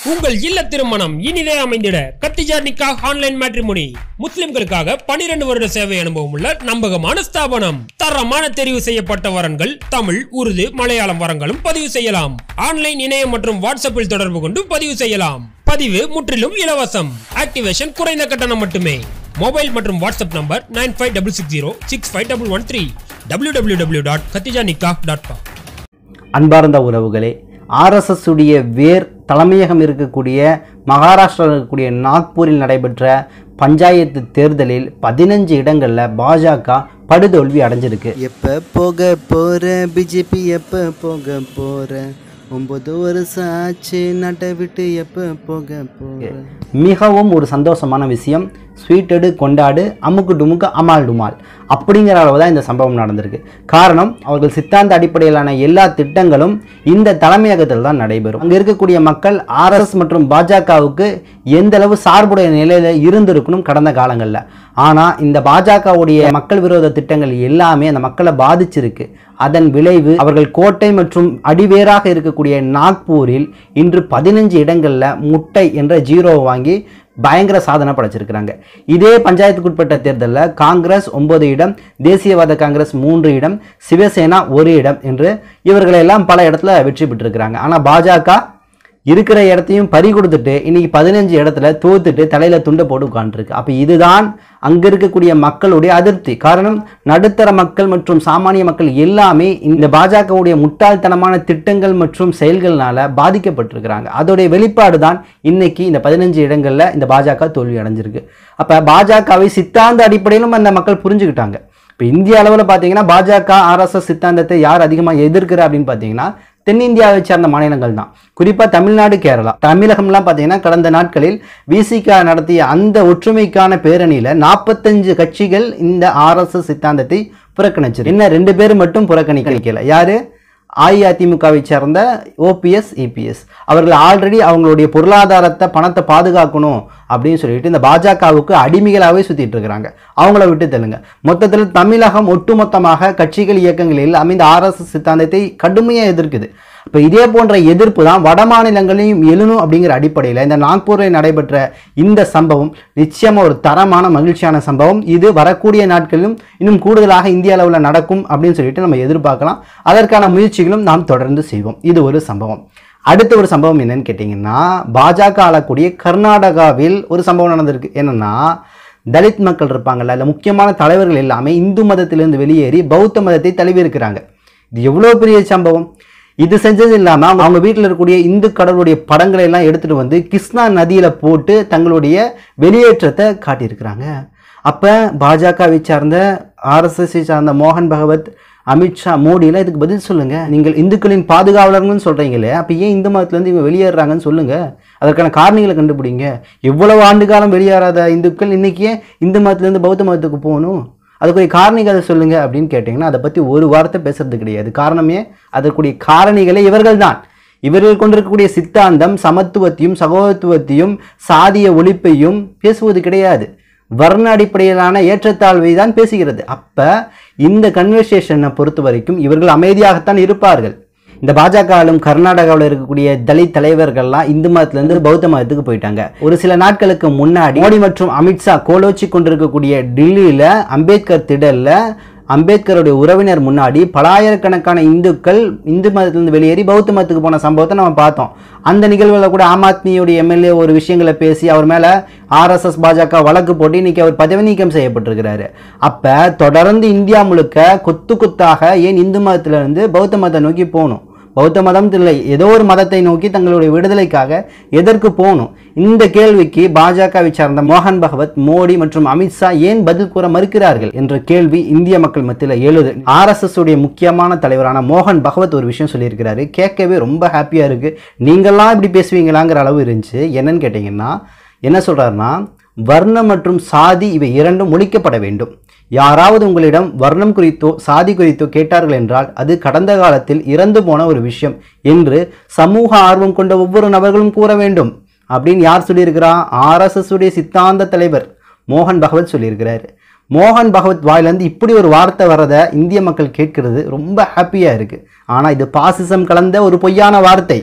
உங்கள் இல்ல திருமணம் இனிதே அமைந்திட கத்திஜா நிக்கா ஆன்லைன் மேட்ரிமோனி முஸ்லிம்களுக்காக 12 வருட சேவை அனுபவம் உள்ள நம்பகமான ஸ்தாபனம் தரமான தெரிவு செய்யப்பட்ட வரன்கள் தமிழ் உருது மலையாளம் வரங்களும் பதிவு செய்யலாம் ஆன்லைன் இணையம் மற்றும் வாட்ஸ்அப்பில் தொடர்பு கொண்டு பதிவு செய்யலாம் பதிவு முற்றிலும் இலவசம் ஆக்டிவேஷன் குறைந்த கட்டணம் மட்டுமே மொபைல் மற்றும் WhatsApp number nine five double six zero six five double one three W W W dot Khadija Nikah dot com அன்பார்ந்த உறவுகளே ஆர்எஸ்எஸ் உடைய வேர் தலைமையகம் இருக்கக்கூடிய மகாராஷ்டிராவில் இருக்கக்கூடிய நாக்பூரில் நடைபெற்ற பஞ்சாயத்து தேர்தலில் பதினஞ்சு இடங்களில் பாஜக படுதோல்வி அடைஞ்சிருக்கு எப்ப போக போற பிஜேபி எப்ப போக போற ஒன்பது வருஷம் ஆச்சு நாட்டை விட்டு எப்ப போக போற மிகவும் ஒரு சந்தோஷமான விஷயம் ஸ்வீட்டடு கொண்டாடு அமுக்கு டுமுக்கு அமால் டுமால் அப்படிங்கிற அளவு தான் இந்த சம்பவம் நடந்திருக்கு காரணம் அவர்கள் சித்தாந்த அடிப்படையிலான எல்லா திட்டங்களும் இந்த தலைமையகத்தில் தான் நடைபெறும் அங்கே இருக்கக்கூடிய மக்கள் ஆர்எஸ் மற்றும் பாஜகவுக்கு எந்த அளவு சார்புடைய நிலையில் இருந்திருக்கணும் கடந்த காலங்களில் ஆனால் இந்த பாஜகவுடைய மக்கள் விரோத திட்டங்கள் எல்லாமே அந்த மக்களை பாதிச்சிருக்கு அதன் விளைவு அவர்கள் கோட்டை மற்றும் அடிவேராக இருக்கக்கூடிய நாக்பூரில் இன்று பதினஞ்சு இடங்களில் முட்டை என்ற ஜீரோவை வாங்கி பயங்கர சாதனை படைச்சிருக்கிறாங்க இதே பஞ்சாயத்துக்குட்பட்ட தேர்தலில் காங்கிரஸ் ஒன்பது இடம் தேசியவாத காங்கிரஸ் மூன்று இடம் சிவசேனா ஒரு இடம் என்று இவர்களெல்லாம் பல இடத்துல வெற்றி பெற்றிருக்கிறாங்க ஆனால் பாஜக இருக்கிற இடத்தையும் பறி கொடுத்துட்டு இன்னைக்கு பதினஞ்சு இடத்துல தோத்துட்டு தலையில துண்டை போட்டு உட்காந்துருக்கு அப்போ இதுதான் அங்க இருக்கக்கூடிய மக்களுடைய அதிருப்தி காரணம் நடுத்தர மக்கள் மற்றும் சாமானிய மக்கள் எல்லாமே இந்த பாஜகவுடைய முட்டாள்தனமான திட்டங்கள் மற்றும் செயல்கள்னால பாதிக்கப்பட்டிருக்கிறாங்க அதோடைய வெளிப்பாடு தான் இன்னைக்கு இந்த பதினஞ்சு இடங்கள்ல இந்த பாஜக தோல்வி அடைஞ்சிருக்கு அப்ப பாஜகவை சித்தாந்த அடிப்படையிலும் அந்த மக்கள் புரிஞ்சுக்கிட்டாங்க இப்போ இந்திய அளவில் பார்த்தீங்கன்னா பாஜக ஆர்எஸ்எஸ் சித்தாந்தத்தை யார் அதிகமாக எதிர்க்கிறா அப்படின்னு பார்த்தீங்கன்னா தென்னிந்தியாவை சார்ந்த மாநிலங்கள் தான் குறிப்பாக தமிழ்நாடு கேரளா தமிழகம்லாம் பார்த்தீங்கன்னா கடந்த நாட்களில் விசிகா நடத்திய அந்த ஒற்றுமைக்கான பேரணியில் நாற்பத்தஞ்சு கட்சிகள் இந்த ஆர்எஸ்எஸ் சித்தாந்தத்தை புறக்கணிச்சது என்ன ரெண்டு பேர் மட்டும் புறக்கணிக்கல யாரு அஇஅதிமுகவை சேர்ந்த ஓபிஎஸ் இபிஎஸ் அவர்கள் ஆல்ரெடி அவங்களுடைய பொருளாதாரத்தை பணத்தை பாதுகாக்கணும் அப்படின்னு சொல்லிட்டு இந்த பாஜகவுக்கு அடிமைகளாகவே சுற்றிட்டு இருக்கிறாங்க அவங்கள விட்டு தெலுங்க மொத்தத்தில் தமிழகம் ஒட்டுமொத்தமாக கட்சிகள் இயக்கங்கள் எல்லாமே இந்த ஆர்எஸ்எஸ் சித்தாந்தத்தை கடுமையாக எதிர்க்குது இப்போ இதே போன்ற எதிர்ப்பு தான் வட மாநிலங்களையும் எழுணும் அப்படிங்கிற அடிப்படையில் இந்த நாக்பூரில் நடைபெற்ற இந்த சம்பவம் நிச்சயமாக ஒரு தரமான மகிழ்ச்சியான சம்பவம் இது வரக்கூடிய நாட்களிலும் இன்னும் கூடுதலாக இந்திய அளவில் நடக்கும் அப்படின்னு சொல்லிட்டு நம்ம எதிர்பார்க்கலாம் அதற்கான முயற்சிகளும் நாம் தொடர்ந்து செய்வோம் இது ஒரு சம்பவம் அடுத்த ஒரு சம்பவம் என்னன்னு கேட்டிங்கன்னா பாஜக ஆளக்கூடிய கர்நாடகாவில் ஒரு சம்பவம் நடந்திருக்கு என்னன்னா தலித் மக்கள் இருப்பாங்கல்ல அதில் முக்கியமான தலைவர்கள் எல்லாமே இந்து மதத்திலிருந்து வெளியேறி பௌத்த மதத்தை தழுவி இருக்கிறாங்க இது எவ்வளோ பெரிய சம்பவம் இது செஞ்சது இல்லாமல் அவங்க அவங்க வீட்டில் இருக்கக்கூடிய இந்து கடவுளுடைய படங்களை எல்லாம் எடுத்துகிட்டு வந்து கிருஷ்ணா நதியில் போட்டு தங்களுடைய வெளியேற்றத்தை காட்டியிருக்கிறாங்க அப்போ பாஜகவை சார்ந்த ஆர்எஸ்எஸ்ஐ சார்ந்த மோகன் பகவத் அமித்ஷா மோடிலாம் இதுக்கு பதில் சொல்லுங்க நீங்கள் இந்துக்களின் பாதுகாவலர்கள்னு சொல்றீங்களே அப்போ ஏன் இந்து மதத்துலேருந்து இவங்க வெளியேறாங்கன்னு சொல்லுங்க அதற்கான காரணிகளை கண்டுபிடிங்க எவ்வளவு ஆண்டு காலம் வெளியேறாத இந்துக்கள் இன்னைக்கு ஏன் இந்து மதத்துலேருந்து பௌத்த மதத்துக்கு போகணும் அதுக்குரிய காரணிகளை சொல்லுங்க அப்படின்னு கேட்டிங்கன்னா அதை பற்றி ஒரு வார்த்தை பேசுறது கிடையாது காரணமே அதற்குரிய காரணிகளே இவர்கள் தான் இவர்கள் கொண்டிருக்கக்கூடிய சித்தாந்தம் சமத்துவத்தையும் சகோதரத்துவத்தையும் சாதிய ஒழிப்பையும் பேசுவது கிடையாது வர்ண அடிப்படையிலான ஏற்றத்தாழ்வை தான் பேசுகிறது அப்ப இந்த கன்வர்சேஷனை பொறுத்த வரைக்கும் இவர்கள் அமைதியாகத்தான் இருப்பார்கள் இந்த பாஜக ஆளும் கர்நாடகாவில் இருக்கக்கூடிய தலித் தலைவர்கள்லாம் இந்து மதத்திலிருந்து பௌத்த மதத்துக்கு போயிட்டாங்க ஒரு சில நாட்களுக்கு முன்னாடி மோடி மற்றும் அமித்ஷா கோலோச்சி கொண்டிருக்கக்கூடிய டெல்லியில அம்பேத்கர் திடல்ல அம்பேத்கருடைய உறவினர் முன்னாடி பலாயிரக்கணக்கான இந்துக்கள் இந்து மதத்திலிருந்து வெளியேறி பௌத்த மதத்துக்கு போன சம்பவத்தை நம்ம பார்த்தோம் அந்த நிகழ்வுகளில் கூட ஆம் ஆத்மியுடைய எம்எல்ஏ ஒரு விஷயங்களை பேசி அவர் மேல ஆர்எஸ்எஸ் பாஜக வழக்கு போட்டு இன்னைக்கு அவர் பதவி நீக்கம் செய்யப்பட்டிருக்கிறாரு அப்ப தொடர்ந்து இந்தியா முழுக்க கொத்து கொத்தாக ஏன் இந்து மதத்திலிருந்து பௌத்த மதத்தை நோக்கி போகணும் பௌத்த மதம் இல்லை ஏதோ ஒரு மதத்தை நோக்கி தங்களுடைய விடுதலைக்காக எதற்கு போகணும் இந்த கேள்விக்கு பாஜகவை சார்ந்த மோகன் பகவத் மோடி மற்றும் அமித்ஷா ஏன் பதில் கூற மறுக்கிறார்கள் என்ற கேள்வி இந்திய மக்கள் மத்தியில் எழுது ஆர்எஸ்எஸ் உடைய முக்கியமான தலைவரான மோகன் பகவத் ஒரு விஷயம் சொல்லியிருக்கிறாரு கேட்கவே ரொம்ப ஹாப்பியா இருக்கு நீங்கள்லாம் இப்படி பேசுவீங்களாங்கிற அளவு இருந்துச்சு என்னன்னு கேட்டிங்கன்னா என்ன சொல்றாருன்னா வர்ணம் மற்றும் சாதி இவை இரண்டும் ஒழிக்கப்பட வேண்டும் யாராவது உங்களிடம் வர்ணம் குறித்தோ சாதி குறித்தோ கேட்டார்கள் என்றால் அது கடந்த காலத்தில் இறந்து போன ஒரு விஷயம் என்று சமூக ஆர்வம் கொண்ட ஒவ்வொரு நபர்களும் கூற வேண்டும் அப்படின்னு யார் சொல்லியிருக்கிறா ஆர்எஸ்எஸ் உடைய சித்தாந்த தலைவர் மோகன் பகவத் சொல்லியிருக்கிறாரு மோகன் பகவத் வாயிலேருந்து இப்படி ஒரு வார்த்தை வரதை இந்திய மக்கள் கேட்கிறது ரொம்ப ஹாப்பியாக இருக்குது ஆனால் இது பாசிசம் கலந்த ஒரு பொய்யான வார்த்தை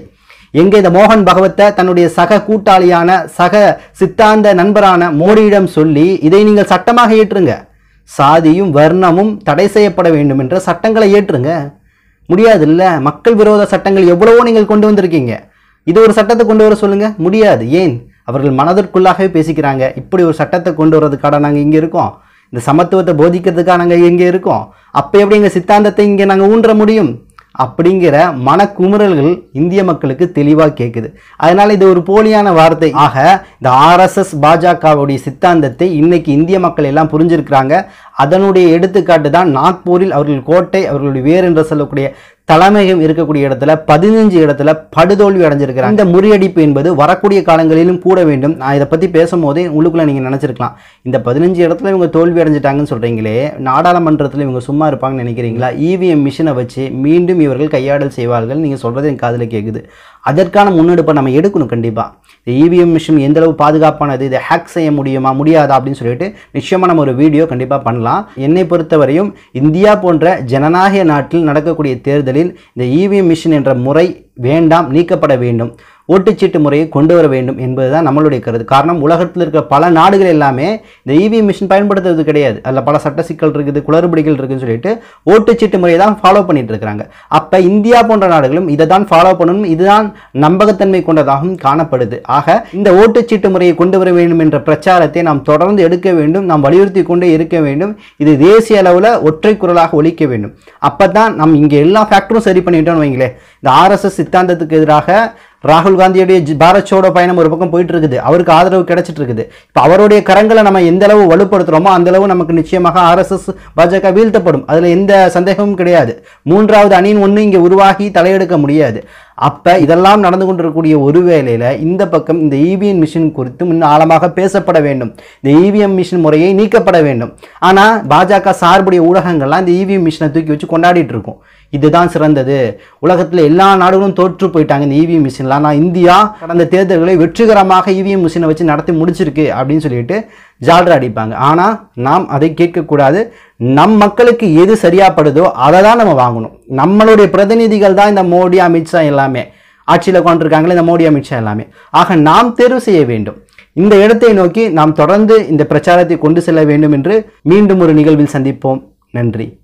எங்க இந்த மோகன் பகவத்தை தன்னுடைய சக கூட்டாளியான சக சித்தாந்த நண்பரான மோடியிடம் சொல்லி இதை நீங்கள் சட்டமாக ஏற்றுங்க சாதியும் வர்ணமும் தடை செய்யப்பட வேண்டும் என்ற சட்டங்களை ஏற்றுங்க முடியாது இல்ல மக்கள் விரோத சட்டங்கள் எவ்வளவோ நீங்கள் கொண்டு வந்திருக்கீங்க இது ஒரு சட்டத்தை கொண்டு வர சொல்லுங்க முடியாது ஏன் அவர்கள் மனதிற்குள்ளாகவே பேசிக்கிறாங்க இப்படி ஒரு சட்டத்தை கொண்டு வர்றதுக்காக நாங்கள் இங்கே இருக்கோம் இந்த சமத்துவத்தை போதிக்கிறதுக்காக நாங்கள் இங்கே இருக்கோம் அப்போ எப்படி எங்கள் சித்தாந்தத்தை இங்கே நாங்கள் ஊன்ற முடியும் அப்படிங்கிற மனக்குமுறல்கள் இந்திய மக்களுக்கு தெளிவாக கேட்குது அதனால இது ஒரு போலியான வார்த்தை ஆக இந்த ஆர்எஸ்எஸ் பாஜகவுடைய சித்தாந்தத்தை இன்னைக்கு இந்திய மக்கள் எல்லாம் புரிஞ்சிருக்கிறாங்க அதனுடைய எடுத்துக்காட்டு தான் நாக்பூரில் அவர்கள் கோட்டை அவர்களுடைய வேர் என்று சொல்லக்கூடிய தலைமையகம் இருக்கக்கூடிய இடத்துல பதினஞ்சு இடத்துல படுதோல்வி அடைஞ்சிருக்கிறாங்க இந்த முறியடிப்பு என்பது வரக்கூடிய காலங்களிலும் கூட வேண்டும் நான் இதை பற்றி பேசும்போதே உள்ளுக்குள்ள நீங்கள் நினச்சிருக்கலாம் இந்த பதினஞ்சு இடத்துல இவங்க தோல்வி அடைஞ்சிட்டாங்கன்னு சொல்கிறீங்களே நாடாளுமன்றத்தில் இவங்க சும்மா இருப்பாங்கன்னு நினைக்கிறீங்களா இவிஎம் மிஷினை வச்சு மீண்டும் இவர்கள் கையாடல் செய்வார்கள் நீங்கள் சொல்கிறது என் காதில் கேட்குது அதற்கான முன்னெடுப்பை நம்ம எடுக்கணும் கண்டிப்பாக இந்த இவிஎம் மிஷின் எந்த அளவு பாதுகாப்பானது இதை ஹேக் செய்ய முடியுமா முடியாதா அப்படின்னு சொல்லிட்டு நிச்சயமாக நம்ம ஒரு வீடியோ கண்டிப்பாக பண்ணலாம் என்னை பொறுத்தவரையும் இந்தியா போன்ற ஜனநாயக நாட்டில் நடக்கக்கூடிய தேர்தலில் இந்த இவிஎம் மிஷின் என்ற முறை வேண்டாம் நீக்கப்பட வேண்டும் ஓட்டுச்சீட்டு முறையை கொண்டு வர வேண்டும் என்பதுதான் நம்மளுடைய கருத்து காரணம் உலகத்தில் இருக்கிற பல நாடுகள் எல்லாமே இந்த இவிஎம் மிஷின் பயன்படுத்துறது கிடையாது அதில் பல சட்ட சிக்கல் இருக்குது குளறுபடிகள் இருக்குன்னு சொல்லிட்டு ஓட்டுச்சீட்டு முறையை தான் ஃபாலோ பண்ணிட்டு இருக்கிறாங்க அப்போ இந்தியா போன்ற நாடுகளும் இதை தான் ஃபாலோ பண்ணணும் இதுதான் நம்பகத்தன்மை கொண்டதாகவும் காணப்படுது ஆக இந்த ஓட்டுச்சீட்டு முறையை கொண்டு வர வேண்டும் என்ற பிரச்சாரத்தை நாம் தொடர்ந்து எடுக்க வேண்டும் நாம் வலியுறுத்தி கொண்டே இருக்க வேண்டும் இது தேசிய அளவில் ஒற்றை குரலாக ஒலிக்க வேண்டும் அப்போ தான் நம்ம இங்கே எல்லா ஃபேக்டரும் சரி பண்ணிட்டோம்னு வைங்களேன் இந்த ஆர்எஸ்எஸ் சித்தாந்தத்துக்கு எதிராக ராகுல் காந்தியுடைய ஜி- பாரத் சோடோ பயணம் ஒரு பக்கம் போயிட்டு இருக்குது அவருக்கு ஆதரவு கிடைச்சிட்டு இருக்குது இப்போ அவருடைய கரங்களை நம்ம எந்த அளவு வலுப்படுத்துறோமோ அந்த அளவு நமக்கு நிச்சயமாக ஆர்எஸ்எஸ் பாஜக வீழ்த்தப்படும் அதில் எந்த சந்தேகமும் கிடையாது மூன்றாவது அணியின் ஒன்று இங்கே உருவாகி தலையெடுக்க முடியாது அப்போ இதெல்லாம் நடந்து கொண்டிருக்கக்கூடிய ஒரு வேளையில் இந்த பக்கம் இந்த இவிஎம் மிஷின் குறித்து இன்னும் ஆழமாக பேசப்பட வேண்டும் இந்த இவிஎம் மிஷின் முறையை நீக்கப்பட வேண்டும் ஆனால் பாஜக சார்புடைய ஊடகங்கள்லாம் இந்த இவிஎம் மிஷினை தூக்கி வச்சு கொண்டாடிட்டு இருக்கும் இதுதான் சிறந்தது உலகத்தில் எல்லா நாடுகளும் தோற்று போயிட்டாங்க இந்த இவிஎம் மிஷினில் ஆனால் இந்தியா கடந்த தேர்தல்களை வெற்றிகரமாக இவிஎம் மிஷினை வச்சு நடத்தி முடிச்சிருக்கு அப்படின்னு சொல்லிட்டு ஜால்ரா அடிப்பாங்க ஆனால் நாம் அதை கேட்கக்கூடாது நம் மக்களுக்கு எது சரியாப்படுதோ அதை தான் நம்ம வாங்கணும் நம்மளுடைய பிரதிநிதிகள் தான் இந்த மோடி அமித்ஷா எல்லாமே ஆட்சியில் கொண்டிருக்காங்களே இந்த மோடி அமித்ஷா எல்லாமே ஆக நாம் தேர்வு செய்ய வேண்டும் இந்த இடத்தை நோக்கி நாம் தொடர்ந்து இந்த பிரச்சாரத்தை கொண்டு செல்ல வேண்டும் என்று மீண்டும் ஒரு நிகழ்வில் சந்திப்போம் நன்றி